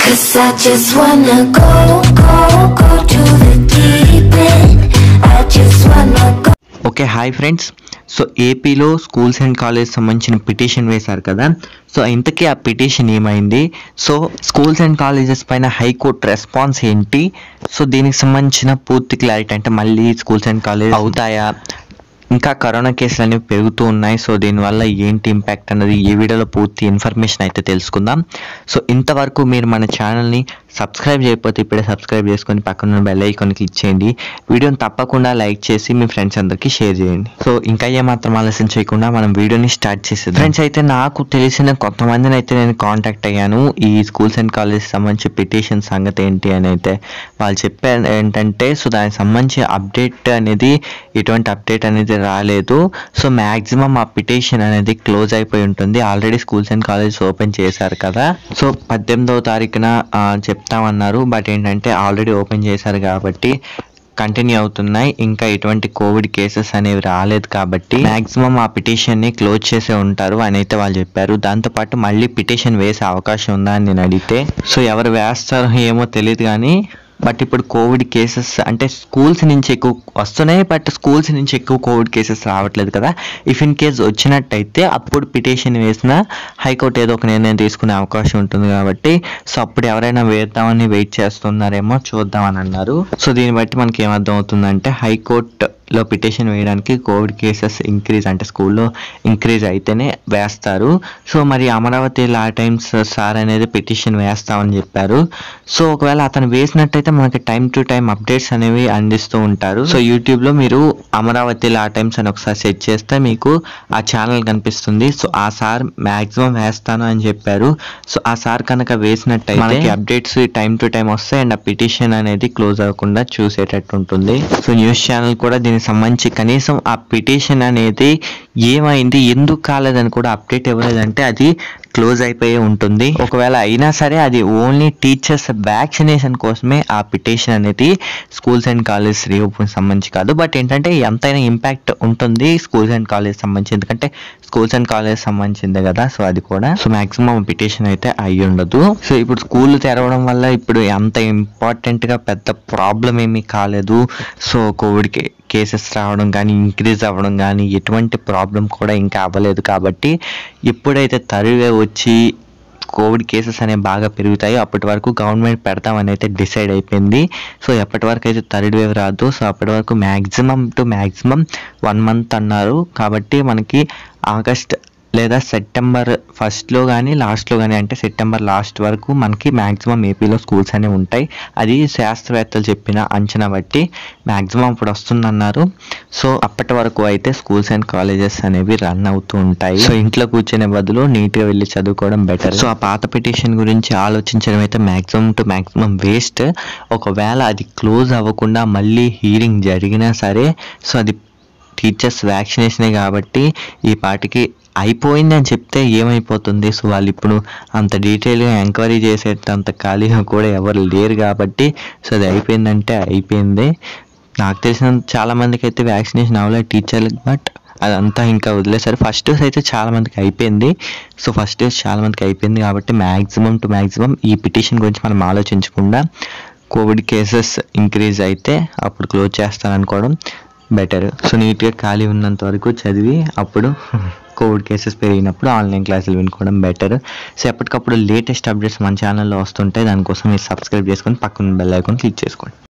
Cause I just wanna go, go, go to the deep end. I just wanna go. Okay hi friends so ఏపీలో schools and college సంబంధించిన petition వేశారు కదా so ఇంతకీ ఆ petition ఏమైంది so schools and colleges పైన high court response ఏంటి so దీనికి సంబంధించిన పూర్తి క్లారిటీ అంటే మళ్ళీ స్కూల్స్ అండ్ కాలేజ్ అవుతాయా ఇంకా కరోనా కేసులు అనేవి పెరుగుతూ ఉన్నాయి సో దీనివల్ల ఏంటి ఇంపాక్ట్ అన్నది ఈ వీడియోలో పూర్తి ఇన్ఫర్మేషన్ అయితే తెలుసుకుందాం సో ఇంతవరకు మీరు మన ఛానల్ని సబ్స్క్రైబ్ చేయకపోతే ఇప్పుడే సబ్స్క్రైబ్ చేసుకొని పక్కన బెల్ ఐకాన్ క్లిక్ చేయండి వీడియోని తప్పకుండా లైక్ చేసి మీ ఫ్రెండ్స్ అందరికీ షేర్ చేయండి సో ఇంకా ఏమాత్రం ఆలస్యం చేయకుండా మనం వీడియోని స్టార్ట్ చేసేది ఫ్రెండ్స్ అయితే నాకు తెలిసిన కొంతమందిని అయితే నేను కాంటాక్ట్ అయ్యాను ఈ స్కూల్స్ అండ్ కాలేజ్ సంబంధించి పిటిషన్ సంగతి ఏంటి అని అయితే వాళ్ళు చెప్పారు ఏంటంటే సో దానికి సంబంధించి అప్డేట్ అనేది ఎటువంటి అప్డేట్ అనేది రాలేదు సో మ్యాక్సిమం ఆ పిటిషన్ అనేది క్లోజ్ అయిపోయి ఉంటుంది already schools and colleges open చేశారు కదా సో పద్దెనిమిదవ తారీఖున ఆ, చెప్తామన్నారు బట్ ఏంటంటే ఆల్రెడీ ఓపెన్ చేశారు కాబట్టి కంటిన్యూ అవుతున్నాయి ఇంకా ఎటువంటి కోవిడ్ కేసెస్ అనేవి రాలేదు కాబట్టి మాక్సిమం ఆ పిటిషన్ ని క్లోజ్ చేసే ఉంటారు అని అయితే వాళ్ళు చెప్పారు దాంతోపాటు మళ్ళీ పిటిషన్ వేసే అవకాశం ఉందా అని నేను అడిగితే సో ఎవరు వేస్తారో ఏమో తెలియదు కానీ బట్ ఇప్పుడు కోవిడ్ కేసెస్ అంటే స్కూల్స్ నుంచి ఎక్కువ వస్తున్నాయి బట్ స్కూల్స్ నుంచి ఎక్కువ కోవిడ్ కేసెస్ రావట్లేదు కదా ఇఫ్ ఇన్ కేస్ వచ్చినట్టయితే అప్పుడు పిటిషన్ వేసిన హైకోర్టు ఏదో ఒక నిర్ణయం తీసుకునే అవకాశం ఉంటుంది కాబట్టి సో అప్పుడు ఎవరైనా వేద్దామని వెయిట్ చేస్తున్నారేమో చూద్దామని అన్నారు సో దీన్ని బట్టి మనకి ఏమర్థం అవుతుందంటే హైకోర్టులో పిటిషన్ వేయడానికి కోవిడ్ కేసెస్ ఇంక్రీజ్ అంటే స్కూల్లో ఇంక్రీజ్ అయితేనే వేస్తారు సో మరి అమరావతి లా టైమ్స్ సార్ అనేది పిటిషన్ వేస్తామని చెప్పారు సో ఒకవేళ అతను వేసినట్టయితే మనకి టైం టు టైం అప్డేట్స్ అనేవి అందిస్తూ ఉంటారు సో యూట్యూబ్లో మీరు అమరావతి లా టైమ్స్ అని ఒకసారి సెట్ చేస్తే మీకు ఆ ఛానల్ కనిపిస్తుంది సో ఆ సార్ మాక్సిమం వేస్తాను అని చెప్పారు సో ఆ సార్ కనుక వేసినట్టయితే మనకి అప్డేట్స్ టైం టు టైం వస్తాయి అండ్ ఆ పిటిషన్ అనేది క్లోజ్ అవ్వకుండా చూసేటట్టు ఉంటుంది సో న్యూస్ ఛానల్ కూడా దీనికి సంబంధించి కనీసం ఆ పిటిషన్ అనేది ఏమైంది ఎందుకు కాలేదని కూడా అప్డేట్ ఇవ్వలేదంటే అది క్లోజ్ అయిపోయి ఉంటుంది ఒకవేళ అయినా సరే అది ఓన్లీ టీచర్స్ వ్యాక్సినేషన్ కోసమే ఆ పిటిషన్ అనేది స్కూల్స్ అండ్ కాలేజ్ రీఓపెన్ సంబంధించి కాదు బట్ ఏంటంటే ఎంతైనా ఇంపాక్ట్ ఉంటుంది స్కూల్స్ అండ్ కాలేజ్ సంబంధించి ఎందుకంటే స్కూల్స్ అండ్ కాలేజ్ సంబంధించింది కదా సో అది కూడా సో మాక్సిమం పిటిషన్ అయితే అయి ఉండదు సో ఇప్పుడు స్కూల్ తెరవడం వల్ల ఇప్పుడు అంత ఇంపార్టెంట్ గా పెద్ద ప్రాబ్లం ఏమీ కాలేదు సో కోవిడ్ కేసెస్ రావడం కానీ ఇంక్రీజ్ అవ్వడం కానీ ఎటువంటి ప్రాబ్లం కూడా ఇంకా అవ్వలేదు కాబట్టి ఎప్పుడైతే తరువే వచ్చి కోవిడ్ కేసెస్ అనేవి బాగా పెరుగుతాయి అప్పటి వరకు గవర్నమెంట్ పెడతామని అయితే డిసైడ్ అయిపోయింది సో ఎప్పటి వరకు అయితే థర్డ్ వేవ్ రాదు సో అప్పటి వరకు maximum to maximum one month అన్నారు కాబట్టి మనకి ఆగస్ట్ లేదా సెప్టెంబర్ ఫస్ట్లో కానీ లాస్ట్లో కానీ అంటే సెప్టెంబర్ లాస్ట్ వరకు మనకి మ్యాక్సిమం ఏపీలో స్కూల్స్ అనేవి ఉంటాయి అది శాస్త్రవేత్తలు చెప్పిన అంచనా బట్టి మ్యాక్సిమం ఇప్పుడు వస్తుందన్నారు సో అప్పటి వరకు అయితే స్కూల్స్ అండ్ కాలేజెస్ అనేవి రన్ అవుతూ ఉంటాయి సో ఇంట్లో కూర్చునే బదులు నీట్గా వెళ్ళి చదువుకోవడం బెటర్ సో ఆ పాత పిటిషన్ గురించి ఆలోచించడం అయితే మ్యాక్సిమం టు మ్యాక్సిమం వేస్ట్ ఒకవేళ అది క్లోజ్ అవ్వకుండా మళ్ళీ హీరింగ్ జరిగినా సరే సో అది టీచర్స్ వ్యాక్సినేషనే కాబట్టి ఈ పాటికి అయిపోయింది అని చెప్తే ఏమైపోతుంది సో వాళ్ళు ఇప్పుడు అంత డీటెయిల్గా ఎంక్వైరీ చేసేటంత ఖాళీగా కూడా ఎవరు లేరు కాబట్టి సో అది అయిపోయిందంటే అయిపోయింది నాకు తెలిసిన చాలా మందికి అయితే వ్యాక్సినేషన్ అవ్వలేదు టీచర్లకు బట్ అదంతా ఇంకా వదిలేసారు ఫస్ట్ డోస్ అయితే చాలా మందికి అయిపోయింది సో ఫస్ట్ డోస్ చాలా మందికి అయిపోయింది కాబట్టి మ్యాక్సిమం టు మ్యాక్సిమం ఈ పిటిషన్ గురించి మనం ఆలోచించకుండా కోవిడ్ కేసెస్ ఇంక్రీజ్ అయితే అప్పుడు క్లోజ్ చేస్తాననుకోవడం బెటర్ సో నీట్గా ఖాళీ ఉన్నంత వరకు చదివి అప్పుడు కోవిడ్ కేసెస్ పెరిగినప్పుడు ఆన్లైన్ క్లాసులు వినుకోవడం బెటర్ సో ఎప్పటికప్పుడు లేటెస్ట్ అప్డేట్స్ మన ఛానల్లో వస్తుంటాయి దానికోసం మీరు సబ్స్క్రైబ్ చేసుకొని పక్కన బెల్ ఐకాన్ క్లిక్ చేసుకోండి